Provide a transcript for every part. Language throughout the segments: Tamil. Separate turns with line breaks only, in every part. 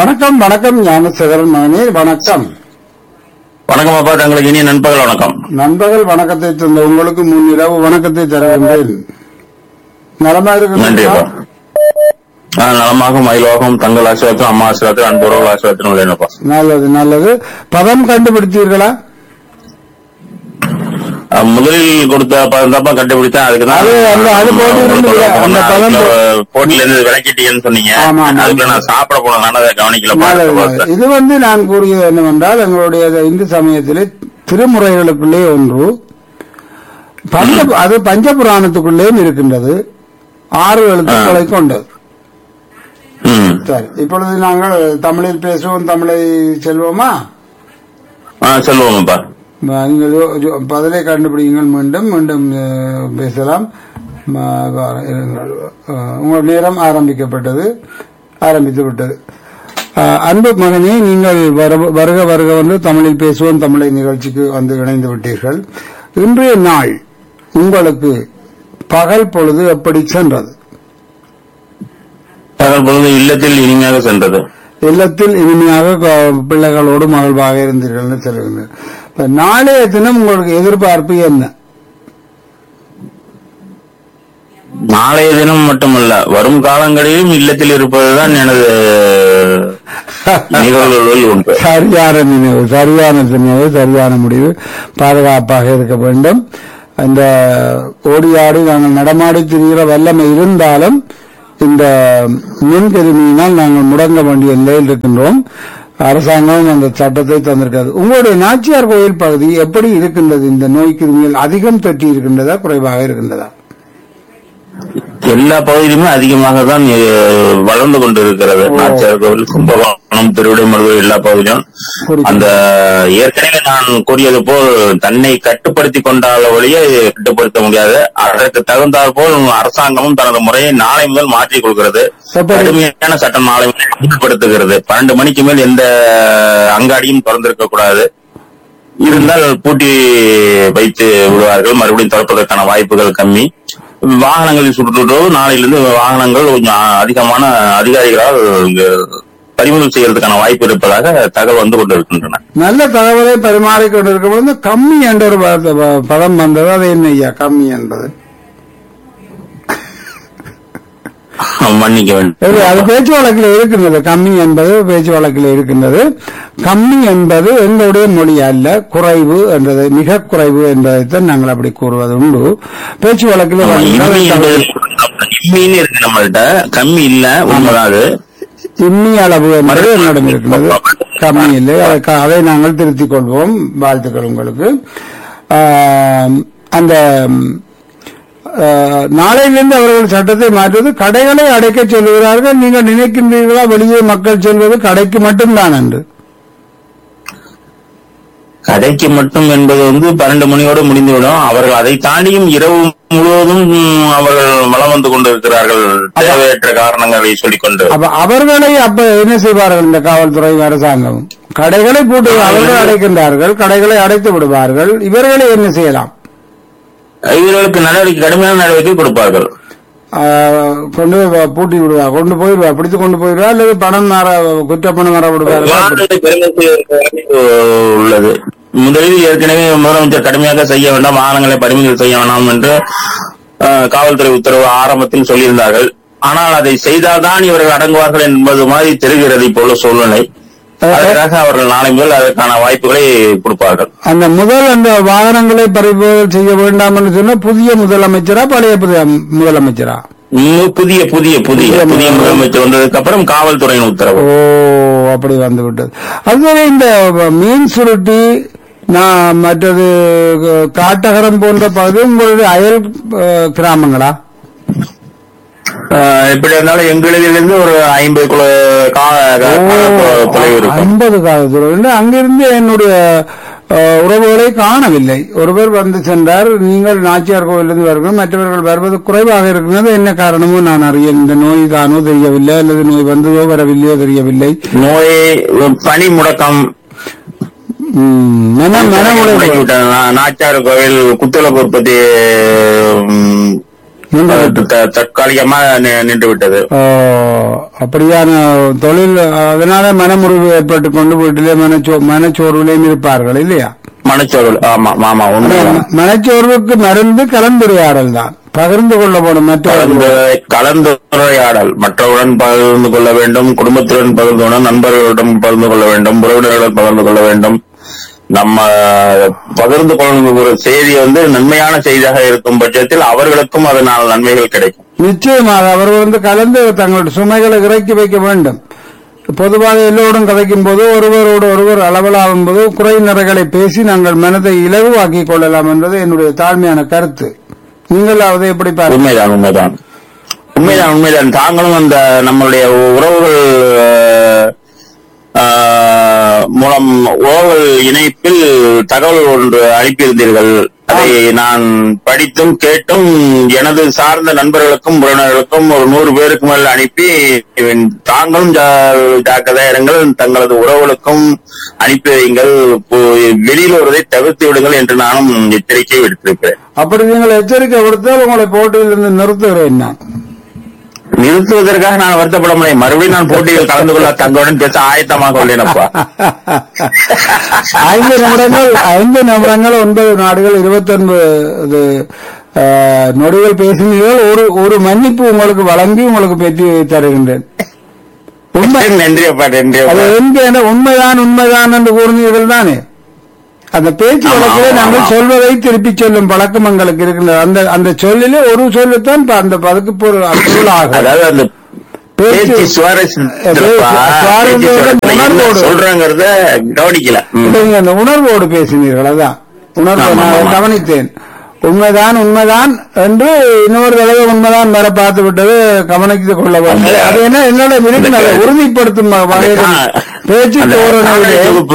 வணக்கம் வணக்கம் ஞானசேகரன் மகனே வணக்கம்
வணக்கம் அப்பா தங்களுக்கு இனிய நண்பகல் வணக்கம்
நண்பகல் வணக்கத்தை தந்த உங்களுக்கு முன்னிரவு வணக்கத்தை தருகின்றேன் நலமா
நன்றி அப்பா
இருக்கிறீங்களா
நான் நலமாக மயிலாகவும் தங்கள் ஆசிரியத்தில் அம்மா ஆசிரியத்தில் அன்புறவு ஆசிரியத்தில் உள்ளேனப்பா
நல்லது நல்லது பதம் கண்டுபிடித்தீர்களா
அஹ் முதலில் கொடுத்த பதந்தப்பா கண்டுபிடித்தேன் அதுக்கு தான்
அது அந்த- அது போட்டு இருந்தது. அந்த பதம் போ-
போட்டில இருந்து விளக்கிட்டீங்கன்னு சொன்னீங்க
ஆமா, ஆமா.
அதுக்கு நான் சாப்பிட போனதுனால அதை கவனிக்கலப்பா
நல்லது, நல்லது. இது வந்து நான் கூறியது என்னவென்றால் எங்களுடைய இந்து சமயத்திலே திருமுறைகளுக்குள்ளே ஒன்று பஞ்ச அது பஞ்சபுராணத்துக்குள்ளேயும் இருக்கின்றது ஆறு எழுத்துக்களை கொண்டது
ம்
சரி இப்பொழுது நாங்கள் தமிழில் பேசுவோம் தமிழை செல்வோமா
ஆ சொல்லுவோங்கப்பா
ம- நீங்கள் யோ- யோ- பதிலை கண்டுபிடிங்கள் மீண்டும் மீண்டும் அஹ், பேசலாம் ம- வா- இருங்கள். அஹ், உங்கள் நேரம் ஆரம்பிக்கப்பட்டது ஆரம்பித்து விட்டது அஹ், அன்பு மகனே நீங்கள் வர- வருக வருக வந்து தமிழில் பேசுவோம் தமிழை நிகழ்ச்சிக்கு வந்து இணைந்து விட்டீர்கள் இன்றைய நாள் உங்களுக்கு பகல் பொழுது எப்படி சென்றது
பகல் பொழுது இல்லத்தில் இனிமையாக சென்றது
இல்லத்தில் இனிமையாக க- பிள்ளைகளோடு மகிழ்வாக இருந்தீர்கள்னு சொல்லுங்க இப்ப நாளைய தினம் உங்களுக்கு எதிர்பார்ப்பு என்ன
நாளைய தினம் மட்டுமல்ல வரும் காலங்களிலும் இல்லத்தில் இருப்பதுதான் எனது நிகழ்வுகளில் ஒன்று
சரியான நினைவு சரியான நினைவு சரியான முடிவு பாதுகாப்பாக இருக்க வேண்டும் அந்த ஓடியாடி நாங்கள் நடமாடி திரிகிற வல்லமை இருந்தாலும் இந்த மின்கிருமியினால் நாங்கள் முடங்க வேண்டிய நிலையில் இருக்கின்றோம் அரசாங்கம் அந்த சட்டத்தை தந்திருக்காது உங்களுடைய நாச்சியார் கோயில் பகுதி எப்படி இருக்கின்றது இந்த நோய் கிருமிகள் அதிகம் தொற்றி இருக்கின்றதா குறைவாக இருக்கின்றதா
எல்லா பகுதியிலுமே அதிகமாக தான் அஹ், வளர்ந்து கொண்டிருக்கிறது நாச்சியார் கோவில் கும்பகோணம் திருவிடைமருதூர் எல்லா பகுதியிலும்
குறிப்பிட்ட-
அந்த ஏற்கனவே நான் கூறியது போல் தன்னை கட்டுப்படுத்தி கொண்டால ஒழிய கட்டுப்படுத்த முடியாது அதற்கு தகுந்தாற் போல் அரசாங்கமும் தனது முறையை நாளை முதல் மாற்றிக் கொள்கிறது
எப்படி?
கடுமையான சட்டம் நாளை முதல் அமல்படுத்துகிறது பன்னெண்டு மணிக்கு மேல் எந்த அங்காடியும் திறந்திருக்க கூடாது இருந்தால் பூட்டி வைத்து விடுவார்கள் மறுபடியும் திறப்பதற்கான வாய்ப்புகள் கம்மி வாகனங்களில் சுற்றுவது நாளையிலிருந்து வாகனங்கள் கொஞ்சம் அதிகமான அதிகாரிகளால் இங்கு பறிமுதல் செய்யறதுக்கான வாய்ப்பு இருப்பதாக தகவல் வந்து கொண்டிருக்கின்றன
நல்ல தகவலை பரிமாறிக்கொண்டிருக்கும் பொழுது கம்மி என்ற ஒரு வார்த்தை- ப- பதம் வந்தது அது என்ன ஐயா கம்மி என்பது
மன்னிக்க வேண்டும்
சரி, அது பேச்சு வழக்கில் இருக்கின்றது கம்மி என்பது பேச்சு வழக்கில் இருக்கின்றது கம்மி என்பது எங்களுடைய மொழி அல்ல குறைவு என்றது மிக குறைவு என்பதைத்தான் நாங்கள் அப்படி கூறுவது உண்டு பேச்சு வழக்கில்
ஆமா,
வருகின்றது
இம்மி என்பது இம்மின்னு இருக்கு நம்மள்ட்ட கம்மி இல்ல உண்மைதான் அது
இம்மி அளவு என்பது என்னிடம் இருக்கிறது கம்மி இல்லை அதை க- அதை நாங்கள் திருத்திக் கொள்வோம் வாழ்த்துக்கள் உங்களுக்கு ஆம், அந்த ம், ஆ, நாளையிலிருந்து அவர்கள் சட்டத்தை மாற்றுவது கடைகளை அடைக்க சொல்லுகிறார்கள் நீங்கள் நினைக்கின்றீர்களா வெளியே மக்கள் செல்வது கடைக்கு மட்டும்தான் என்று
கடைக்கு மட்டும் என்பது வந்து பன்னெண்டு மணியோடு முடிந்துவிடும் அவர்கள் அதை தாண்டியும் இரவு முழுவதும் ம், அவர்கள் வலம் வந்து கொண்டிருக்கிறார்கள் தேவையற்ற காரணங்களை சொல்லிக்கொண்டு
அப்ப அவர்களை அப்ப என்ன செய்வார்கள் இந்த காவல்துறை அரசாங்கம் கடைகளை பூட்டு அவர்கள் அடைக்கின்றார்கள் கடைகளை அடைத்து விடுவார்கள் இவர்களை என்ன செய்யலாம்
இவர்களுக்கு நடவடிக்கை கடுமையான நடவடிக்கை கொடுப்பார்கள்
ஆ, கொண்டு போய் பூட்டி விடுவா கொண்டு போயிடுவா பிடித்து கொண்டு போயிடுவா அல்லது பணம் மாற குற்ற பணம் மாற விடுவார்கள்
வாகனத்தை பறிமுதல் செய்வதற்கு வாய்ப்பு உள்ளது முதலில் ஏற்கனவே முதலமைச்சர் கடுமையாக செய்ய வேண்டாம் வாகனங்களை பறிமுதல் செய்ய வேண்டாம் என்று அஹ், காவல்துறை உத்தரவு ஆரம்பத்தில் சொல்லியிருந்தார்கள் ஆனால் அதை செய்தால்தான் இவர்கள் அடங்குவார்கள் என்பது மாதிரி தெரிகிறது இப்போது சூழ்நிலை அதற்காக அவர்கள் நாளை முதல் அதற்கான வாய்ப்புகளை கொடுப்பார்கள்
அந்த முதல் அந்த வாகனங்களை பறிமுதல் செய்ய வேண்டாம் என்று சொன்ன புதிய முதலமைச்சரா பழைய புதிய முதலமைச்சரா
இன்னும் புதிய புதிய புதிய புதிய முதலமைச்சர் வந்ததுக்கு அப்புறம் காவல்துறையின் உத்தரவு
ஓ அப்படி வந்து விட்டது அதுவே இந்த மீன் சுருட்டி நான் மற்றது க- காட்டகரம் போன்ற பகுதி உங்களுடைய அயல் அஹ், கிராமங்களா
அஹ், எப்படி இருந்தாலும் எங்களிலிருந்து ஒரு ஐம்பது கிலோ கா- கா- தொலைவு இருக்கும்
ஐம்பது காலத்தில் அங்கிருந்து என்னுடைய அஹ், உறவுகளை காணவில்லை ஒருவர் வந்து சென்றார் நீங்கள் நாச்சியார் கோவிலிருந்து வருகிறோம் மற்றவர்கள் வருவது குறைவாக இருக்கிறது என்ன காரணமோ நான் அறியேன் இந்த நோய் தானோ தெரியவில்லை அல்லது நோய் வந்ததோ வரவில்லையோ தெரியவில்லை
நோய் பனி முடக்கம்
ம், மன மன உளைச்சல்.
முடக்கிவிட்டது. நா- நாச்சார் கோவில் குத்துவிளக்கு உற்பத்தி ம்,
நின்று
த- தற்காலிகமா நி- நின்று விட்டது
ஓ, அப்படியான தொழில் அதனால மனமுறிவு ஏற்பட்டு கொண்டு வீட்டிலே மனச்சோ மனச்சோர்விலையும் இருப்பார்கள் இல்லையா
மனச்சோர்வு ஆமா ஆமா உண்மைதான்
ம- மனச்சோர்வுக்கு மருந்து கலந்துரையாடல் தான் பகிர்ந்து கொள்ளப்படும் மற்றவர்கள்
கலந்து கலந்துரையாடல் மற்றவருடன் பகிர்ந்து கொள்ள வேண்டும் குடும்பத்துடன் பகிர்ந்து கொள்ள நண்பர்களுடன் பகிர்ந்து கொள்ள வேண்டும் உறவினர்களுடன் பகிர்ந்து கொள்ள வேண்டும் நம்ம பகிர்ந்து கொள்ளும் ஒரு செய்தி வந்து நன்மையான செய்தியாக இருக்கும் பட்சத்தில் அவர்களுக்கும் அதனால் நன்மைகள் கிடைக்கும்
நிச்சயமாக அவர்கள் வந்து கலந்து தங்களுடைய சுமைகளை இறக்கி வைக்க வேண்டும் பொதுவாக எல்லோரும் கதைக்கும் போது ஒருவரோடு ஒருவர் அளவலாகும் போது குறை நிறைகளை பேசி நாங்கள் மனதை இலகுவாக்கிக் கொள்ளலாம் என்பது என்னுடைய தாழ்மையான கருத்து நீங்கள் அதை எப்படி பார்க்க
உண்மைதான் உண்மைதான் உண்மைதான் உண்மைதான் தாங்களும் அந்த நம்மளுடைய உறவுகள் ஆஹ், மூலம் உறவுகள் இணைப்பில் தகவல் ஒன்று அனுப்பியிருந்தீர்கள் அதை நான் படித்தும் கேட்டும் எனது சார்ந்த நண்பர்களுக்கும் உறவினர்களுக்கும் ஒரு நூறு பேருக்கு மேல் அனுப்பி இவன் தாங்களும் ஜா- ஜாக்கிரதையா இருங்கள் தங்களது உறவுகளுக்கும் அனுப்பி வையுங்கள் பு- வெளியில் வருவதை தவிர்த்து விடுங்கள் என்று நானும் எச்சரிக்கை விடுத்திருக்கிறேன்
அப்படி நீங்கள் எச்சரிக்கை கொடுத்தால் உங்களை போட்டியிலிருந்து நிறுத்துகிறேன் நான்
நிறுத்துவதற்காக நான் வருத்தப்பட முடியும் மறுபடியும் நான் போட்டியில் கலந்து கொள்ள தங்களுடன் பேச ஆயத்தமாக உள்ளேனப்பா
ஐந்து நிமிடங்கள் ஐந்து நிமிடங்கள் ஒன்பது நாடுகள் இருபத்தொன்பது நொடிகள் பேசினீர்கள் ஒரு ஒரு மன்னிப்பு உங்களுக்கு வழங்கி உங்களுக்கு பெற்றி தருகின்றேன் உண்மை
நன்றி அப்பா நன்றி
அது
அப்பா.
எங்க என்ன உண்மைதான் உண்மைதான் என்று கூறினீர்கள் தானே அந்த பேச்சு
ஆமா,
வழக்கிலே
ஆமா,
நாங்கள்
ஆமா.
சொல்வதை திருப்பிச் சொல்லும் பழக்கம் எங்களுக்கு இருக்கின்றது அந்த அந்த சொல்லிலே ஒரு சொல்லுத்தான் ப- அந்த பதுக்கு பொருள் பொருளாகும்
அதாவது அந்த
பேச்சு
பேச்சு சுவாரஸ்யம்
பேச்சு சுவாரஸ்யம் உணர்வோடு.
சொல்றங்கிறத கவனிக்கல ம்.
நீங்க அந்த உணர்வோடு பேசினீர்கள் அதான் உணர்வு
ஆமா,
நான்
ஆமா.
கவனித்தேன் உண்மைதான் உண்மைதான் என்று இன்னொரு தடவை உண்மைதான் மேல பார்த்து விட்டது கவனித்துக் கொள்ள வேண்டும்
அந்த-
அது என்ன என்னோட விருப்பம் அதை உறுதிப்படுத்தும் வகையில்
அந்த
பேச்சு
அந்த காணொளி
தோரணையிலே
தொகுப்பு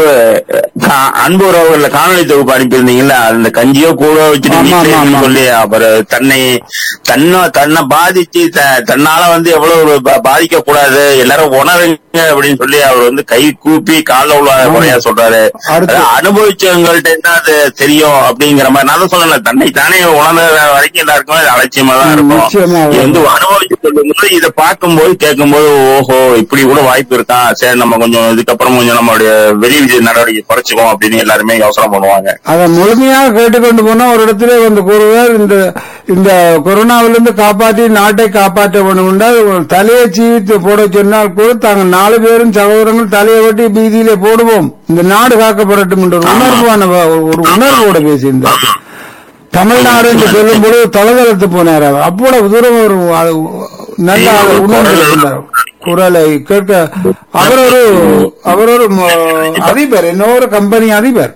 கா- அன்பு உறவுகள்ல காணொலி தொகுப்பு அனுப்பியிருந்தீங்கல்ல அந்த கஞ்சியோ கூட வச்சுட்டு
ஆமா,
வீட்டுல
ஆமா,
இருந்து
ஆமா.
சொல்லி அப்புறம் தன்னை தன்னை தன்னை பாதிச்சு த- தன்னால வந்து எவ்வளவு பாதிக்க கூடாது எல்லாரும் உணருங்க அப்படின்னு சொல்லி அவர் வந்து கை கூப்பி கால உள்ள குறையா சொல்றாரு
அடுத்து.
அதாவது அனுபவிச்சவங்கள்ட்ட என்ன அது தெரியும் அப்படிங்கிற மாதிரி நான் தான் சொன்னேன் தன்னை தானே உணர்ந்த வரைக்கும் எல்லாருக்குமே அது அலட்சியமா தான்
ம்,
இருக்கும்
நிச்சயமா.
இது வந்து அனுபவிச்சு சொல்லும்போது இதை பார்க்கும்போது கேட்கும்போது ஓஹோ இப்படி கூட வாய்ப்பு இருக்கா சரி நம்ம கொஞ்சம் இதுக்கப்புறம் கொஞ்சம் நம்மளுடைய வெளி நடவடிக்கை குறைச்சிக்குவோம் அப்படின்னு எல்லாருமே யோசனை பண்ணுவாங்க
அதை முழுமையாக கேட்டுக்கொண்டு போனா ஒரு இடத்துல வந்து கூறுவார் இந்த இந்த கொரோனாவிலிருந்து காப்பாற்றி நாட்டை காப்பாற்ற வேண்டும் என்றால் ஒரு தலையை சீவித்து போட சொன்னால் கூட தாங்கள் நாலு பேரும் சகோதரங்கள் தலையை வெட்டி பீதியிலே போடுவோம் இந்த நாடு காக்கப்படட்டும் என்ற ஒரு உணர்வான வ- ஒரு உணர்வோடு பேசியிருந்தார் தமிழ்நாடு என்று சொல்லும் பொழுது தொலைதளத்து போனார் அவர் அவ்வளவு தூரம் ஒரு அது நல்ல ஆளு உணர்ந்து இருந்தார். குரலை கேட்க அவர் ஒரு அவர் ஒரு ம- அதிபர் இன்னொரு கம்பெனி அதிபர்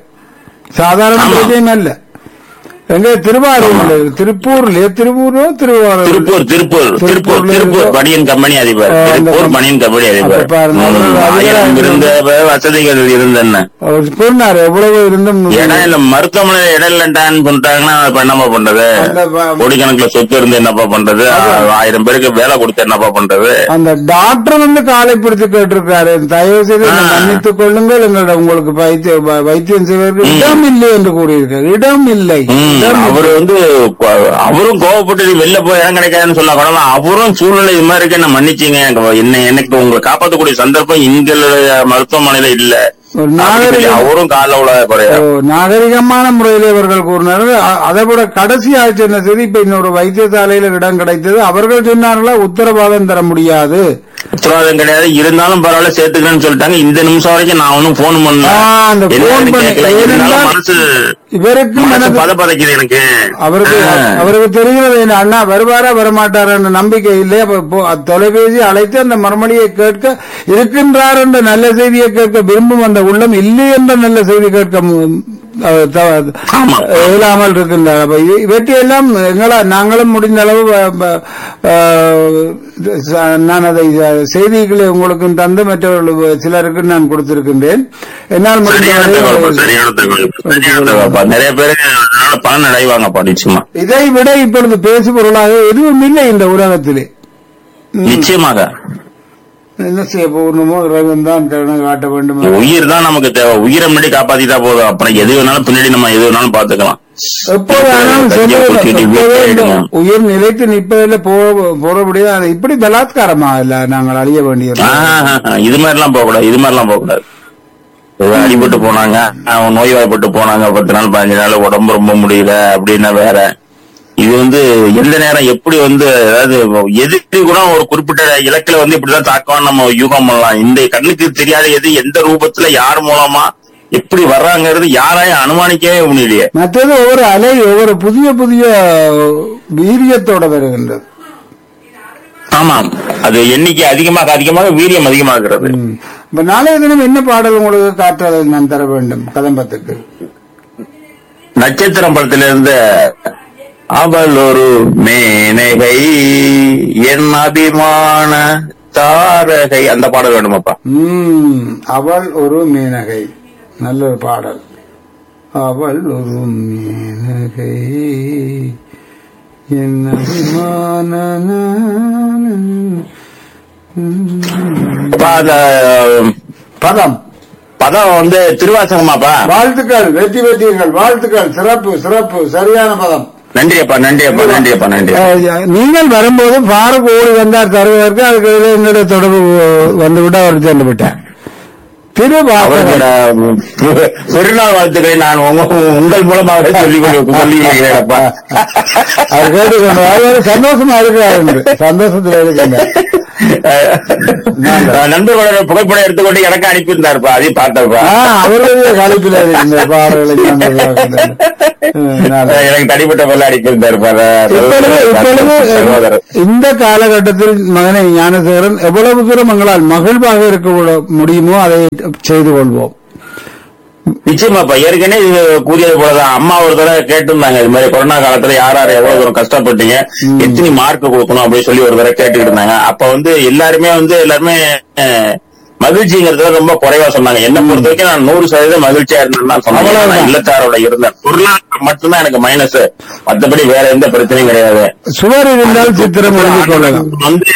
சாதாரண பிரச்சனை அல்ல எங்க திருவாரூர் திருப்பூர்லயே திருப்பூரோ திருவாரூர்
திருப்பூர் திருப்பூர் திருப்பூர்
திருப்பூர்ல
திருப்பூர்
இருக்கு.
பனியன் கம்பெனி அதிபர்
ஆ, அந்த
திருப்பூர்
கம்-
பனியன் கம்பெனி அதிபர்
அப்ப பாருங்க,
ம்,
அவர்கள் அதிகாரம்
ஆயிரம் இருந்த வசதிகள் இருந்தன
அவர் கூறினார் எவ்வளவு இருந்தும்
இடம் இல்ல மருத்துவமனையில இடம் இல்லட்டான்னு சொல்லிட்டாங்கன்னா இப்ப என்னப்பா பண்றது
அந்த ப-
கோடிக்கணக்குல சொத்து இருந்து என்னப்பா பண்றது ஆயிரம் பேருக்கு வேலை கொடுத்து என்னப்பா பண்றது
அந்த டாக்டர் வந்து காலை பிடித்து கேட்டிருக்காரு தயவு செய்து என்னை
ஆ.
மன்னித்துக் கொள்ளுங்கள் எங்களோட உங்களுக்கு வைத்திய வ- வைத்தியம் செய்வதற்கு இடம் இல்லை என்று கூறியிருக்கார் இடம் இல்லை
ம்,
இடம்
அவரு வந்து கொ- அவரும் கோவப்பட்டு நீ வெளில போய் இடம் கிடைக்காதுன்னு சொல்ல கூட அவரும் சூழ்நிலை இது மாதிரி இருக்கு என்ன மன்னிச்சீங்க எனக்கு என்ன எனக்கு உங்களை காப்பாற்றக்கூடிய சந்தர்ப்பம் எங்களுடைய மருத்துவமனையில இல்ல
ஒரு
அப்படின்னு சொல்லி
நாகரிகம்
அவரும் கால உள்ள குறையா
ஓ, நாகரிகமான முறையில் இவர்கள் கூறினார்கள் அ- அதை விட கடைசியாக சொன்ன செய்தி இப்ப இன்னொரு வைத்தியசாலையில இடம் கிடைத்தது அவர்கள் சொன்னார்களா உத்தரவாதம் தர முடியாது
உத்தரவாதம் கிடையாது இருந்தாலும் பரவாயில்ல சேர்த்துக்கிறேன்னு சொல்லிட்டாங்க இந்த நிமிஷம் வரைக்கும் நான் ஒன்னும் போன்
ஆ, அந்த
பண்ணேன்
phone
என்னன்னு
பண்ணி-
கேட்கல
ஏனென்றால்
இருந்தாலும் மனசு
இவருக்கு
மனசு
மனது
பத பதைக்குது எனக்கு
அவருக்கு
ஆ.
அவருக்கு தெரிகிறது என்ன அண்ணா வருவாரா வரமாட்டாரா என்ற நம்பிக்கை இல்லை அப்ப போ- தொலைபேசி அழைத்து அந்த மறுமொழியை கேட்க இருக்கின்றார் என்ற நல்ல செய்தியை கேட்க விரும்பும் அந்த உள்ளம் இல்லை என்ற நல்ல செய்தி கேட்க மு- அஹ் த-
ஆமா.
இயலாமல் இருக்கின்றார் அப்ப இ- இவற்றையெல்லாம் எங்களா நாங்களும் முடிந்த அளவு ப- ப- அஹ், ச- நான் அதை ச- செய்திகளை உங்களுக்கு தந்து மற்றவர்கள் சிலருக்கு நான் கொடுத்திருக்கின்றேன் என்னால்
சரியான தகவல்
முடிந்த
சரியான தகவல் சரியான தகவல் நிறைய பேரு அதனால பலன் அடைவாங்கப்பா நிச்சயமா
இதை விட இப்பொழுது பேசு பொருளாக எதுவும் இல்லை இந்த உலகத்திலே ம்.
நிச்சயமாக
என்ன செய்ய போகணுமோ இறைவன் தான் கருணை காட்ட வேண்டும்
உயிர் தான் நமக்கு தேவை உயிரை முன்னாடி காப்பாத்திட்டா போதும் அப்புறம் எது வேணாலும் பின்னாடி நம்ம எது வேணாலும் பாத்துக்கலாம்
எப்போது ஆனாலும்
கையை
சொல்லுவது
பிடிச்சிட்டு
எப்போதோ
வீட்டுல
இந்த
இருக்கணும்.
உயிர் நிலைத்து நிற்பதில் போறபடியா அது இப்படி பலாத்காரமா இல்ல நாங்கள் அழிய வேண்டியது
ஆஹ், இது மாதிரி எல்லாம் போக கூடாது இது மாதிரி எல்லாம் போக கூடாது ஏதோ அடிபட்டு போனாங்க அவன் நோய்வாய்ப்பட்டு போனாங்க பத்து நாள் பதினஞ்சு நாள் உடம்பு ரொம்ப முடியல அப்படின்னா வேற இது வந்து எந்த நேரம் எப்படி வந்து அதாவது எதிர்த்து கூட ஒரு குறிப்பிட்ட இலக்குல வந்து இப்படிதான் தாக்கம் நம்ம யூகம் பண்ணலாம் இந்த கண்ணுக்கு தெரியாத எது எந்த ரூபத்துல யார் மூலமா எப்படி வர்றாங்கிறது யாரையும் அனுமானிக்கவே முடியலையே
மற்றது ஒவ்வொரு அலை ஒவ்வொரு புதிய புதிய வீரியத்தோட வருகின்றது
ஆமாம் அது எண்ணிக்கை அதிகமாக அதிகமாக வீரியம் அதிகமாகிறது
ம். இப்ப நாளைய தினம் என்ன பாடல் உங்களுக்கு காற்றாலை நான் தர வேண்டும் கதம்பத்துக்கு
நட்சத்திரம் படத்திலிருந்து அவள் ஒரு மேனகை என் அபிமான தாரகை அந்த பாடல் வேணுமாப்பா
ம், அவள் ஒரு மீனகை நல்ல ஒரு பாடல் அவள் ஒரு மீனகை என் அபிமான
அப்பா, அந்த
பதம்
பதம் வந்து திருவாசகமாப்பா
வாழ்த்துக்கள் வெற்றி பெற்றீர்கள் வாழ்த்துக்கள் சிறப்பு சிறப்பு சரியான பதம்
நன்றியப்பா நன்றியப்பா நன்றியப்பா நன்றி
அஹ், நீங்கள் வரும்போது பாரக் ஓடி வந்தார் தருவதற்கு அதுக்கு இடையில என்னுடைய தொடர்பு வந்து விட்டு அவர் சென்று விட்டார் திருவாசகம்
அவர்களோட பெருநாள் வாழ்த்துக்களை நான் உங்க- உங்கள் மூலமாக சொல்லி சொல்லியிருக்கிறேன்ப்பா
அவர் கேட்டுக்கொண்டு அவர் சந்தோஷமா இருக்கிறார் என்று சந்தோஷத்தில் இருக்கின்றார்
நண்பர்களோட புகைப்படம் எடுத்துக்கொண்டு எனக்கு அனுப்பியிருந்தாருப்பா அதையும் பார்த்தப்பா
ஆ, அவருடைய காலத்தில் இருக்கின்ற பாடல்களை சந்தோஷமாக
எனக்கு தனிப்பட்ட பல்ல அடிக்கிருந்தாருப்பா
இப்பொழுது இப்பொழுது
சகோதரர்
இந்த காலகட்டத்தில் மகனை ஞானசேகரன் எவ்வளவு தூரம் எங்களால் மகிழ்வாக இருக்க விட- முடியுமோ அதை செய்து கொள்வோம்
நிச்சயமாப்பா ஏற்கனவே இது கூறியது போலதான் அம்மா ஒரு தடவை கேட்டிருந்தாங்க இது மாதிரி கொரோனா காலத்துல யார் யார் எவ்வளவு தூரம் கஷ்டப்பட்டீங்க எத்தனை மார்க் கொடுக்கணும் அப்படின்னு சொல்லி ஒரு தடவை கேட்டுக்கிட்டு இருந்தாங்க அப்ப வந்து எல்லாருமே வந்து எல்லாருமே அஹ், மகிழ்ச்சிங்கிறதுல ரொம்ப குறைவா சொன்னாங்க என்ன பொறுத்த வரைக்கும் நான் நூறு சதவீதம் மகிழ்ச்சியா இருந்தேன்னு தான் சொன்னாங்க
அவ்வளவுதான்.
நான் இல்லத்தாரோட இருந்தேன் பொருளாதாரம் மட்டும்தான் எனக்கு மைனஸ் மத்தபடி வேற எந்த பிரச்சனையும் கிடையாது
சுவர் இருந்தால் சித்திரம் எழுதி கொள்ளலாம்
வந்து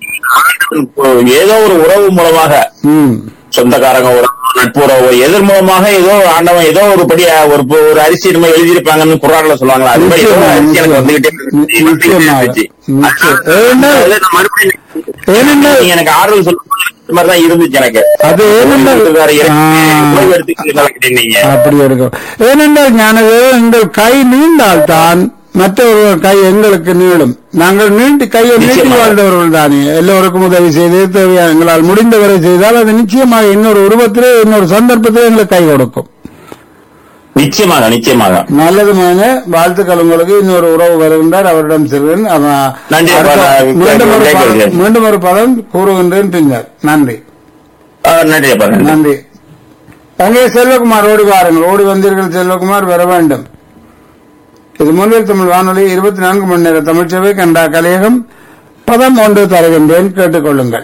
ஏதோ ஒரு உறவு மூலமாக
ம்
சொந்தக்காரங்க உறவு நட்பு உறவு எதிர் மூலமாக ஏதோ ஆண்டவன் ஏதோ ஒரு படி ஒரு ஒரு அரிசி நம்ம எழுதியிருப்பாங்கன்னு குரான்ல சொல்லுவாங்களா அது மாதிரி ஏதோ ஒரு அரிசி எனக்கு வந்துகிட்டே இருந்துச்சு. வந்துகிட்டே இருந்துச்சு.
நிச்சயம். ஏன்னா-
அதனால நான் மறுபடியும்
ஏனென்றால்
நீங்க எனக்கு ஆறுதல் சொல்லும் இந்த மாதிரி தான் இருந்துச்சு எனக்கு
அது ஏனென்றால்
வேற
ஆ.
ஓய்வு எடுத்துக்கிட்டு நீங்க
அப்படி இருக்கும் ஏனென்றால் ஞானதேவன் எங்கள் கை நீண்டால் தான் மற்றவர்கள் கை எங்களுக்கு நீளும் நாங்கள் நீண்டி கையை நீட்டி
நிச்சயமாக.
வாழ்ந்தவர்கள் தானே எல்லோருக்கும் உதவி செய்து தேவையான எங்களால் முடிந்தவரை செய்தால் அது நிச்சயமாக இன்னொரு உருவத்திலே இன்னொரு சந்தர்ப்பத்திலே எங்களுக்கு கை கொடுக்கும்
நிச்சயமாக நிச்சயமாக
நல்லது மகனே வாழ்த்துக்கள் உங்களுக்கு இன்னொரு உறவு வருகின்றார் அவரிடம் செல்வேன் அவன்
நன்றி,
அடுத்த-
அப்பா.
மீண்டும் ஒரு பதம்
கேட்கிறேன்.
மீண்டும் ஒரு பதம் கூறுகின்றேன் பின்னர் நன்றி
ஆ, நன்றி அப்பா நன்றி
நன்றி அங்கே செல்வகுமார் ஓடி வாருங்கள் ஓடி வந்தீர்கள் செல்வகுமார் வர வேண்டும் இது முன்னில் தமிழ் வானொலி இருபத்தி நான்கு மணி நேர தமிழ்ச்சபை கண்டா கலையகம் பதம் ஒன்று தருகின்றேன் கேட்டுக்கொள்ளுங்கள்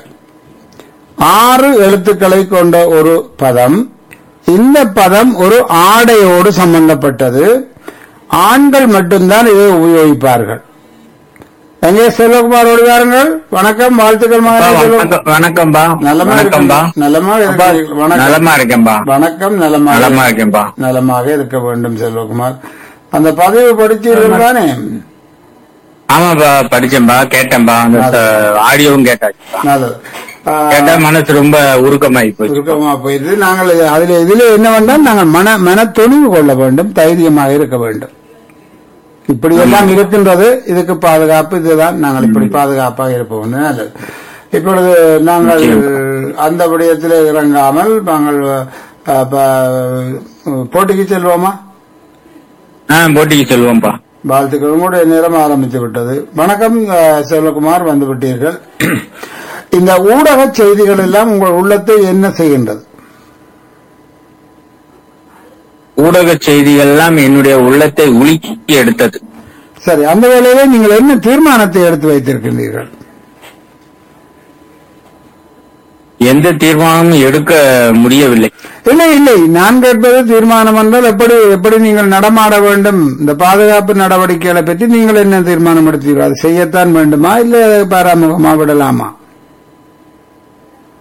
ஆறு எழுத்துக்களை கொண்ட ஒரு பதம் இந்த பதம் ஒரு ஆடையோடு சம்பந்தப்பட்டது ஆண்கள் மட்டும்தான் இதை உபயோகிப்பார்கள் எங்கே செல்வகுமார் ஓடி வாருங்கள் வணக்கம் வாழ்த்துக்கள் மகனே செல்வ-
வணக்கம் வணக்கம்பா
நலமா
வணக்கம்பா
இருக்கேன். நலமா இருக்கிறீர்கள். வணக்கம்
நலமா இருக்கேன்பா
வணக்கம் நலமாக
நலமா இருக்கேன்பா
நலமாக இருக்க வேண்டும் செல்வகுமார் அந்த பதிவு படித்தீர்கள் தானே
ஆமாப்பா படிச்சேன்பா கேட்டேன்பா அந்த ச- ஆடியோவும் கேட்டாச்சுப்பா
நல்லது ஆ,
கேட்டா மனசு ரொம்ப உருக்கமாயி போச்சு
சுருக்கமா போயிடுது நாங்கள் இது- அதுல இதுல என்ன வேண்டாம் நாங்கள் மன மன துணிவு கொள்ள வேண்டும் தைரியமாக இருக்க வேண்டும் இப்படி எல்லாம் இருக்கின்றது இதுக்கு பாதுகாப்பு இதுதான் நாங்கள் இப்படி பாதுகாப்பாக இருப்போம் நல்லது இப்பொழுது நாங்கள் அந்த விடயத்தில் இறங்காமல் நாங்கள் அ, ப- போட்டிக்கு செல்வோமா
ஆ போட்டிக்கு செல்வோம்ப்பா
வாழ்த்துக்கள் உங்களுடைய நேரம் ஆரம்பித்து விட்டது வணக்கம் அஹ், செல்வகுமார் வந்து விட்டீர்கள் இந்த ஊடக செய்திகள் எல்லாம் உங்கள் உள்ளத்தை என்ன செய்கின்றது
ஊடக செய்திகள் எல்லாம் என்னுடைய உள்ளத்தை உலுக்கி எடுத்தது
சரி அந்த வேளையிலே நீங்கள் என்ன தீர்மானத்தை எடுத்து வைத்திருக்கின்றீர்கள்
எந்த தீர்மானமும் எடுக்க முடியவில்லை
இல்லை இல்லை நான் கேட்பது தீர்மானம் என்றால் எப்படி எப்படி நீங்கள் நடமாட வேண்டும் இந்த பாதுகாப்பு நடவடிக்கைகளை பற்றி நீங்கள் என்ன தீர்மானம் எடுத்தீர்கள் அது செய்யத்தான் வேண்டுமா இல்லை பாராமுகமா விடலாமா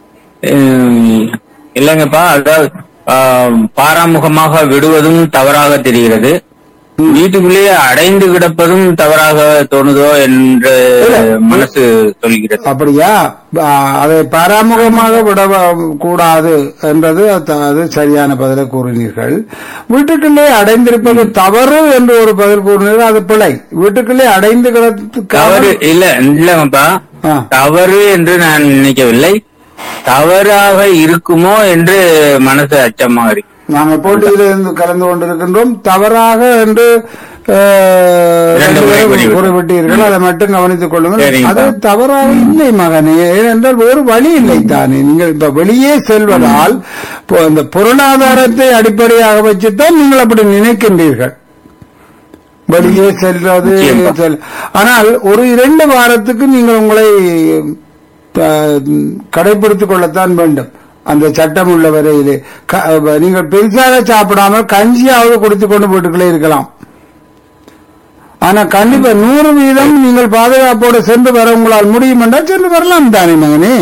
அஹ், இல்லைங்கப்பா அதாவது ஆஹ், பாராமுகமாக விடுவதும் தவறாக தெரிகிறது வீட்டுக்குள்ளேயே அடைந்து கிடப்பதும் தவறாக தோணுதோ என்று மனசு சொல்கிறது
அப்படியா ஆ, அதை பராமுகமாக விட கூடாது என்றது அது- அது சரியான பதிலை கூறினீர்கள் வீட்டுக்குள்ளே அடைந்திருப்பது தவறு என்று ஒரு பதில் கூறினீர்கள் அது பிழை வீட்டுக்குள்ளே அடைந்து
தவறு
கிடத்து
இல்ல இல்லங்கப்பா
ஆ.
தவறு என்று நான் நினைக்கவில்லை தவறாக இருக்குமோ என்று மனசு அச்சமாக இருக்கு
நாங்கள் போட்டியில் இருந்து கலந்து கொண்டிருக்கின்றோம் தவறாக என்று அஹ்,
இரண்டு முறை கூறிவிட்டேன்.
கூறிவிட்டீர்கள் அதை மட்டும் கவனித்துக் கொள்ளுங்கள்
சரிங்கப்பா.
அது தவறாக இல்லை மகனே ஏனென்றால் வேறு வழி இல்லை தானே நீங்கள் இப்ப வெளியே செல்வதால் இப்போ இந்த பொருளாதாரத்தை அடிப்படையாக வச்சுத்தான் நீங்கள் அப்படி நினைக்கின்றீர்கள் வெளியே செல்வது
நிச்சயமா.
செல் ஆனால் ஒரு இரண்டு வாரத்துக்கு நீங்கள் உங்களை அஹ், கடைபிடித்துக் கொள்ளத்தான் வேண்டும் அந்த சட்டம் உள்ள வரையிலே க- நீங்கள் பெருசாக சாப்பிடாமல் கஞ்சியாவது குடித்துக் கொண்டு வீட்டுக்குள்ளே இருக்கலாம் ஆனா கண்டிப்பா நூறு வீதம் நீங்கள் பாதுகாப்போடு சென்று வர உங்களால் முடியும் என்றால் சென்று வரலாம் தானே மகனே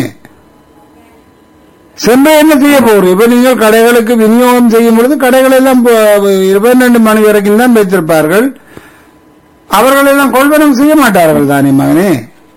சென்று என்ன செய்ய போறீங்க இப்ப நீங்கள் கடைகளுக்கு விநியோகம் செய்யும் பொழுது கடைகள் எல்லாம் இருபத்தி ரெண்டு மணி வரைக்கும் தான் வைத்திருப்பார்கள் அவர்கள் எல்லாம் கொள்வனம் செய்ய மாட்டார்கள் தானே மகனே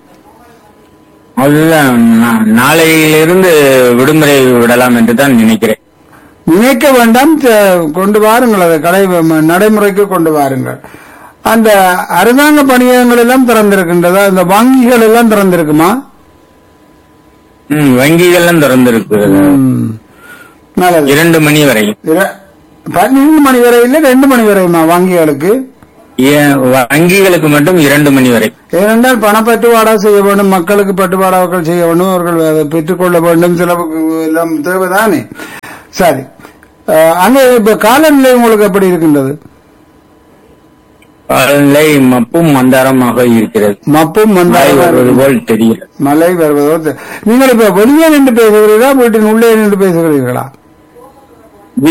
அதுதான் நா- நாளையிலிருந்து விடுமுறை விடலாம் என்று தான் நினைக்கிறேன்
நினைக்க வேண்டாம் த- கொண்டு வாருங்கள் அதை கடை நடைமுறைக்கு கொண்டு வாருங்கள் அந்த அரசாங்க பணியகங்கள் எல்லாம் திறந்திருக்கின்றதா இந்த வங்கிகள் எல்லாம் திறந்திருக்குமா
ம், வங்கிகள்லாம் திறந்திருக்கிறது
ம். நல்லது
இரண்டு மணி வரை
இர- பன்னிரண்டு மணி வரை இல்ல ரெண்டு மணி வரையுமா வங்கிகளுக்கு
ஏ- வங்கிகளுக்கு மட்டும் இரண்டு மணி வரை
ஏனென்றால் பணப்பட்டுவாடா செய்ய வேண்டும் மக்களுக்கு பட்டுவாடாக்கள் செய்ய வேண்டும் அவர்கள் அதை பெற்றுக்கொள்ள வேண்டும் செலவுக்கு எல்லாம் தேவைதானே சரி அஹ், அங்கே இப்ப காலநிலை உங்களுக்கு எப்படி இருக்கின்றது
காலை மப்பும் மந்தாரமாக இருக்கிறது
மப்பும்
மழை வருவது
மந்தாரம்
போல் தெரிகிறது
மழை வருவதோ தெ- நீங்கள் இப்ப வெளியே நின்று பேசுகிறீர்களா வீட்டின் உள்ளே நின்று பேசுகிறீர்களா